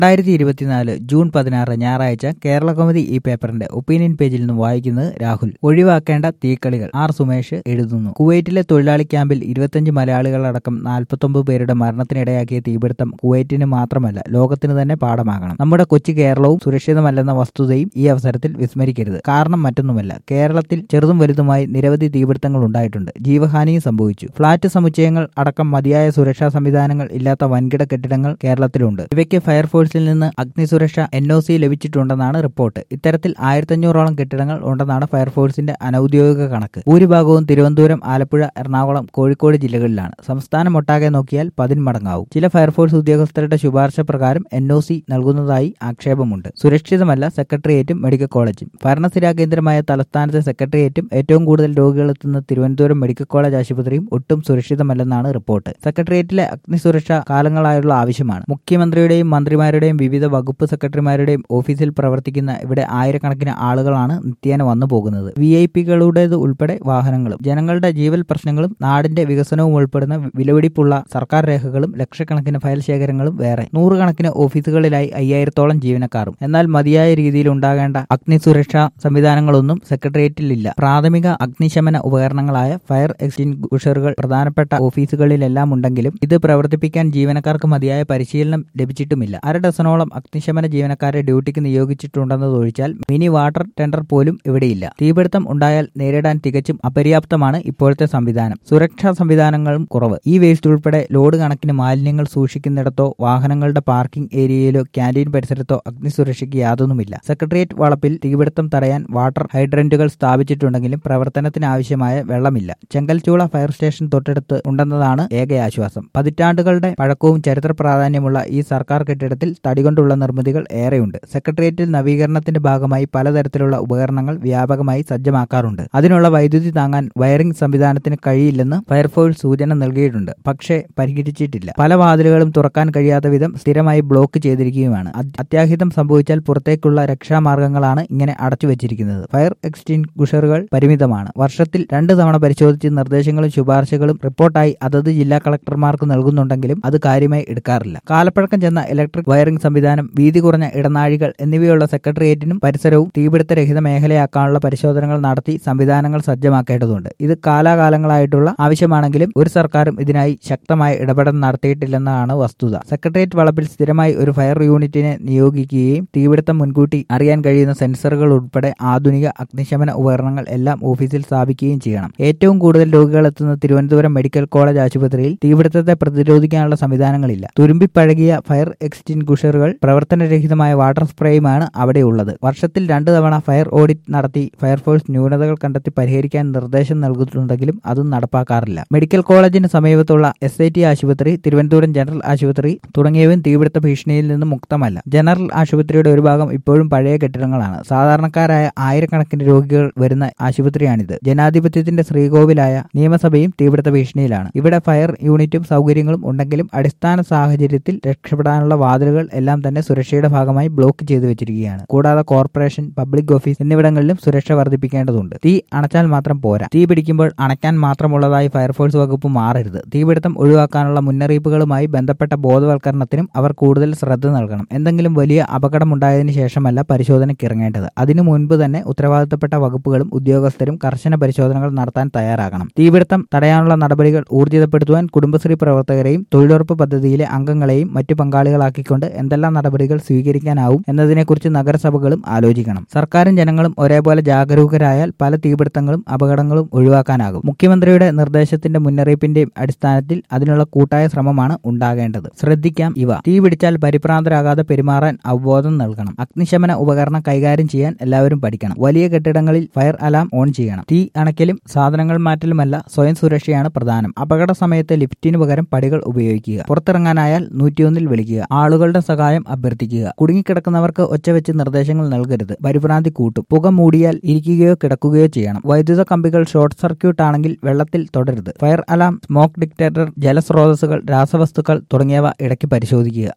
രണ്ടായിരത്തി ഇരുപത്തിനാല് ജൂൺ പതിനാറ് ഞായറാഴ്ച കേരള കൗമുദി ഈ പേപ്പറിന്റെ ഒപ്പീനിയൻ പേജിൽ നിന്ന് വായിക്കുന്നത് രാഹുൽ ഒഴിവാക്കേണ്ട തീക്കളികൾ ആർ സുമേഷ് എഴുതുന്നു കുവൈറ്റിലെ തൊഴിലാളി ക്യാമ്പിൽ ഇരുപത്തിയഞ്ച് മലയാളികളടക്കം നാൽപ്പത്തൊമ്പത് പേരുടെ മരണത്തിനിടയാക്കിയ തീപിടുത്തം കുവൈറ്റിന് മാത്രമല്ല ലോകത്തിന് തന്നെ പാഠമാകണം നമ്മുടെ കൊച്ചു കേരളവും സുരക്ഷിതമല്ലെന്ന വസ്തുതയും ഈ അവസരത്തിൽ വിസ്മരിക്കരുത് കാരണം മറ്റൊന്നുമല്ല കേരളത്തിൽ ചെറുതും വലുതുമായി നിരവധി തീപിടുത്തങ്ങൾ ഉണ്ടായിട്ടുണ്ട് ജീവഹാനിയും സംഭവിച്ചു ഫ്ളാറ്റ് സമുച്ചയങ്ങൾ അടക്കം മതിയായ സുരക്ഷാ സംവിധാനങ്ങൾ ഇല്ലാത്ത വൻകിട കെട്ടിടങ്ങൾ കേരളത്തിലുണ്ട് ഇവയ്ക്ക് ഫയർഫോഴ്സിൽ നിന്ന് അഗ്നിസുരക്ഷ എൻ ഒ സി ലഭിച്ചിട്ടുണ്ടെന്നാണ് റിപ്പോർട്ട് ഇത്തരത്തിൽ ആയിരത്തഞ്ഞൂറോളം കെട്ടിടങ്ങൾ ഉണ്ടെന്നാണ് ഫയർഫോഴ്സിന്റെ അനൌദ്യോഗിക കണക്ക് ഭൂരിഭാഗവും തിരുവനന്തപുരം ആലപ്പുഴ എറണാകുളം കോഴിക്കോട് ജില്ലകളിലാണ് സംസ്ഥാനമൊട്ടാകെ നോക്കിയാൽ പതിന്മടങ്ങാവും ചില ഫയർഫോഴ്സ് ഉദ്യോഗസ്ഥരുടെ ശുപാർശ പ്രകാരം എൻ ഒ സി നൽകുന്നതായി ആക്ഷേപമുണ്ട് സുരക്ഷിതമല്ല സെക്രട്ടേറിയറ്റും മെഡിക്കൽ കോളേജും ഭരണസ്ഥിരാ കേന്ദ്രമായ തലസ്ഥാനത്തെ സെക്രട്ടേറിയറ്റും ഏറ്റവും കൂടുതൽ രോഗികളെത്തുന്ന തിരുവനന്തപുരം മെഡിക്കൽ കോളേജ് ആശുപത്രിയും ഒട്ടും സുരക്ഷിതമല്ലെന്നാണ് റിപ്പോർട്ട് സെക്രട്ടേറിയറ്റിലെ അഗ്നിസുരക്ഷ കാലങ്ങളായുള്ള ആവശ്യമാണ് മുഖ്യമന്ത്രിയുടെയും മന്ത്രിമാരുടെയും വിവിധ വകുപ്പ് സെക്രട്ടറിമാരുടെയും ഓഫീസിൽ പ്രവർത്തിക്കുന്ന ഇവിടെ ആയിരക്കണക്കിന് ആളുകളാണ് നിത്യേന വന്നു പോകുന്നത് വി ഐ പികളുടേത് ഉൾപ്പെടെ വാഹനങ്ങളും ജനങ്ങളുടെ ജീവൽ പ്രശ്നങ്ങളും നാടിന്റെ വികസനവും ഉൾപ്പെടുന്ന വിലപിടിപ്പുള്ള സർക്കാർ രേഖകളും ലക്ഷക്കണക്കിന് ഫയൽ ശേഖരങ്ങളും വേറെ നൂറുകണക്കിന് ഓഫീസുകളിലായി അയ്യായിരത്തോളം ജീവനക്കാരും എന്നാൽ മതിയായ രീതിയിൽ ഉണ്ടാകേണ്ട അഗ്നിസുരക്ഷാ സംവിധാനങ്ങളൊന്നും സെക്രട്ടേറിയറ്റിലില്ല പ്രാഥമിക അഗ്നിശമന ഉപകരണങ്ങളായ ഫയർ എക്സ്റ്റിൻഗുഷറുകൾ പ്രധാനപ്പെട്ട ഓഫീസുകളിലെല്ലാം ഉണ്ടെങ്കിലും ഇത് പ്രവർത്തിപ്പിക്കാൻ ജീവനക്കാർക്ക് മതിയായ പരിശീലനം ലഭിച്ചിട്ടുമില്ല അര ഡസനോളം അഗ്നിശമന ജീവനക്കാരെ ഡ്യൂട്ടിക്ക് നിയോഗിച്ചിട്ടുണ്ടെന്നതൊഴിച്ചാൽ മിനി വാട്ടർ ടെൻഡർ പോലും ഇവിടെയില്ല തീപിടുത്തം ഉണ്ടായാൽ നേരിടാൻ തികച്ചും അപര്യാപ്തമാണ് ഇപ്പോഴത്തെ സംവിധാനം സുരക്ഷാ സംവിധാനങ്ങളും കുറവ് ഈ വേസ്റ്റ് ഉൾപ്പെടെ ലോഡ് കണക്കിന് മാലിന്യങ്ങൾ സൂക്ഷിക്കുന്നിടത്തോ വാഹനങ്ങളുടെ പാർക്കിംഗ് ഏരിയയിലോ ക്യാന്റീൻ പരിസരത്തോ അഗ്നിസുരക്ഷയ്ക്ക് യാതൊന്നുമില്ല സെക്രട്ടേറിയറ്റ് വളപ്പിൽ തീപിടുത്തം തടയാൻ വാട്ടർ ഹൈഡ്രന്റുകൾ സ്ഥാപിച്ചിട്ടുണ്ടെങ്കിലും പ്രവർത്തനത്തിന് ആവശ്യമായ വെള്ളമില്ല ചെങ്കൽച്ചൂള ഫയർ സ്റ്റേഷൻ തൊട്ടടുത്ത് ഉണ്ടെന്നതാണ് ഏക ആശ്വാസം പതിറ്റാണ്ടുകളുടെ പഴക്കവും ചരിത്ര പ്രാധാന്യമുള്ള ഈ സർക്കാർ കെട്ടിടത്തിൽ തടികൊണ്ടുള്ള നിർമ്മിതികൾ ഏറെയുണ്ട് സെക്രട്ടേറിയറ്റിൽ നവീകരണത്തിന്റെ ഭാഗമായി പലതരത്തിലുള്ള ഉപകരണങ്ങൾ വ്യാപകമായി സജ്ജമാക്കാറുണ്ട് അതിനുള്ള വൈദ്യുതി താങ്ങാൻ വയറിംഗ് സംവിധാനത്തിന് കഴിയില്ലെന്ന് ഫയർഫോഴ്സ് സൂചന നൽകിയിട്ടുണ്ട് പക്ഷേ പരിഹരിച്ചിട്ടില്ല പല വാതിലുകളും തുറക്കാൻ കഴിയാത്ത വിധം സ്ഥിരമായി ബ്ലോക്ക് ചെയ്തിരിക്കുകയുമാണ് അത്യാഹിതം സംഭവിച്ചാൽ പുറത്തേക്കുള്ള രക്ഷാമാർഗങ്ങളാണ് ഇങ്ങനെ അടച്ചു വെച്ചിരിക്കുന്നത് ഫയർ എക്സ്റ്റിൻഗുഷറുകൾ പരിമിതമാണ് വർഷത്തിൽ രണ്ട് തവണ പരിശോധിച്ച് നിർദ്ദേശങ്ങളും ശുപാർശകളും റിപ്പോർട്ടായി അതത് ജില്ലാ കളക്ടർമാർക്ക് നൽകുന്നുണ്ടെങ്കിലും അത് കാര്യമായി എടുക്കാറില്ല കാലപ്പഴക്കം ചെന്ന ഇലക്ട്രിക് വയറിംഗ് സംവിധാനം വീതി കുറഞ്ഞ ഇടനാഴികൾ എന്നിവയുള്ള സെക്രട്ടേറിയറ്റിനും പരിസരവും തീപിടുത്തരഹിത മേഖലയാക്കാനുള്ള പരിശോധനകൾ നടത്തി സംവിധാനങ്ങൾ സജ്ജമാക്കേണ്ടതുണ്ട് ഇത് കാലാകാലങ്ങളായിട്ടുള്ള ആവശ്യമാണെങ്കിലും ഒരു സർക്കാരും ഇതിനായി ശക്തമായ ഇടപെടൽ നടത്തിയിട്ടില്ലെന്നാണ് വസ്തുത സെക്രട്ടേറിയറ്റ് വളപ്പിൽ സ്ഥിരമായി ഒരു ഫയർ യൂണിറ്റിനെ നിയോഗിക്കുകയും തീപിടുത്തം മുൻകൂട്ടി അറിയാൻ കഴിയുന്ന സെൻസറുകൾ ഉൾപ്പെടെ ആധുനിക അഗ്നിശമന ഉപകരണങ്ങൾ എല്ലാം ഓഫീസിൽ സ്ഥാപിക്കുകയും ചെയ്യണം ഏറ്റവും കൂടുതൽ രോഗികൾ എത്തുന്ന തിരുവനന്തപുരം മെഡിക്കൽ കോളേജ് ആശുപത്രിയിൽ തീപിടുത്തത്തെ പ്രതിരോധിക്കാനുള്ള സംവിധാനങ്ങളില്ല തുരുമ്പിപ്പഴകിയ ഫയർ എക്സ്റ്റിൻഗുഷറുകൾ പ്രവർത്തനരഹിതമായ വാട്ടർ സ്പ്രേയുമാണ് അവിടെയുള്ളത് വർഷത്തിൽ രണ്ടു തവണ ഫയർ ഓഡിറ്റ് നടത്തി ഫയർഫോഴ്സ് ന്യൂനതകൾ കണ്ടെത്തി പരിഹരിക്കാൻ നിർദ്ദേശം നൽകുന്നുണ്ടെങ്കിലും അതും നടപ്പാക്കാറില്ല മെഡിക്കൽ കോളേജിന് സമീപത്തുള്ള എസ് ഐ ടി ആശുപത്രി തിരുവനന്തപുരം ജനറൽ ആശുപത്രി തുടങ്ങിയവയും തീപിടുത്ത ഭീഷണിയിൽ നിന്ന് മുക്തമല്ല ജനറൽ ആശുപത്രിയുടെ ഒരു ഭാഗം ഇപ്പോഴും പഴയ കെട്ടിടങ്ങളാണ് സാധാരണക്കാരായ ആയിരക്കണക്കിന് രോഗികൾ വരുന്ന ആശുപത്രിയാണിത് ജനാധിപത്യത്തിന്റെ ശ്രീകോവിലായ നിയമസഭയും തീപിടുത്ത ഭീഷണിയിലാണ് ഇവിടെ ഫയർ യൂണിറ്റും സൗകര്യങ്ങളും ഉണ്ടെങ്കിലും അടിസ്ഥാന സാഹചര്യത്തിൽ രക്ഷപ്പെടാനുള്ള വാതിലുകൾ എല്ലാം തന്നെ സുരക്ഷയുടെ ഭാഗമായി ബ്ലോക്ക് ചെയ്തു വെച്ചിരിക്കുകയാണ് കൂടാതെ കോർപ്പറേഷൻ പബ്ലിക് ഓഫീസ് എന്നിവിടങ്ങളിലും സുരക്ഷ വർദ്ധിപ്പിക്കേണ്ടതുണ്ട് തീ അണച്ചാൽ മാത്രം പോരാ തീ പിടിക്കുമ്പോൾ അണയ്ക്കാൻ മാത്രമുള്ളതായി ഫയർഫോഴ്സ് വകുപ്പ് മാറരുത് തീപിടുത്തം ഒഴിവാക്കാനുള്ള മുന്നറിയിപ്പുകളുമായി ബന്ധപ്പെട്ട ബോധവൽക്കരണത്തിനും അവർ കൂടുതൽ ശ്രദ്ധ നൽകണം എന്തെങ്കിലും വലിയ അപകടമുണ്ടായതിനു ശേഷമല്ല പരിശോധനയ്ക്ക് ഇറങ്ങേണ്ടത് അതിനു മുൻപ് തന്നെ ഉത്തരവാദിത്തപ്പെട്ട വകുപ്പുകളും ഉദ്യോഗസ്ഥരും കർശന പരിശോധനകൾ നടത്താൻ തയ്യാറാകണം തീപിടുത്തം തടയാനുള്ള നടപടികൾ ഊർജിതപ്പെടുത്തുവാൻ കുടുംബശ്രീ പ്രവർത്തകരെയും തൊഴിലുറപ്പ് പദ്ധതിയിലെ അംഗങ്ങളെയും മറ്റു പങ്കാളികളാക്കിക്കൊണ്ട് എന്തെല്ലാം നടപടികൾ സ്വീകരിക്കാനാവും എന്നതിനെക്കുറിച്ച് നഗരസഭകളും ആലോചിക്കണം സർക്കാരും ജനങ്ങളും ഒരേപോലെ ജാഗരൂകരായാൽ പല തീപിടുത്തങ്ങളും അപകടങ്ങളും ഒഴിവാക്കാനാകും മുഖ്യമന്ത്രിയുടെ നിർദ്ദേശത്തിന്റെ മുന്നറിയിപ്പിന്റെയും അടിസ്ഥാനത്തിൽ അതിനുള്ള കൂട്ടായ ശ്രമമാണ് ഉണ്ടാകേണ്ടത് ശ്രദ്ധിക്കാം ഇവ തീ പിടിച്ചാൽ പരിഭ്രാന്തരാകാതെ പെരുമാറാൻ അവബോധം നൽകണം അഗ്നിശമന ഉപകരണം കൈകാര്യം ചെയ്യാൻ എല്ലാവരും പഠിക്കണം വലിയ കെട്ടിടങ്ങളിൽ ഫയർ അലാം ഓൺ ചെയ്യണം തീ അണയ്ക്കലും സാധനങ്ങൾ മാറ്റലുമല്ല സ്വയം സുരക്ഷയാണ് പ്രധാനം അപകട സമയത്ത് ലിഫ്റ്റിന് പകരം പടികൾ ഉപയോഗിക്കുക പുറത്തിറങ്ങാനായാൽ നൂറ്റിയൊന്നിൽ വിളിക്കുക ആളുകളുടെ സഹായം അഭ്യർത്ഥിക്കുക കുടുങ്ങിക്കിടക്കുന്നവർക്ക് ഒച്ചവെച്ച് നിർദ്ദേശങ്ങൾ നൽകരുത് പരിഭ്രാന്തി കൂട്ടും പുക മൂടിയാൽ ഇരിക്കുകയോ കിടക്കുകയോ ചെയ്യണം വൈദ്യുത കമ്പികൾ ഷോർട്ട് സർക്യൂട്ട് ആണെങ്കിൽ വെള്ളത്തിൽ തുടരുത് ഫയർ അലാം സ്മോക്ക് ഡിറ്റക്ടർ ജലസ്രോതസ്സുകൾ രാസവസ്തുക്കൾ തുടങ്ങിയവ ഇടയ്ക്ക് പരിശോധിക്കുക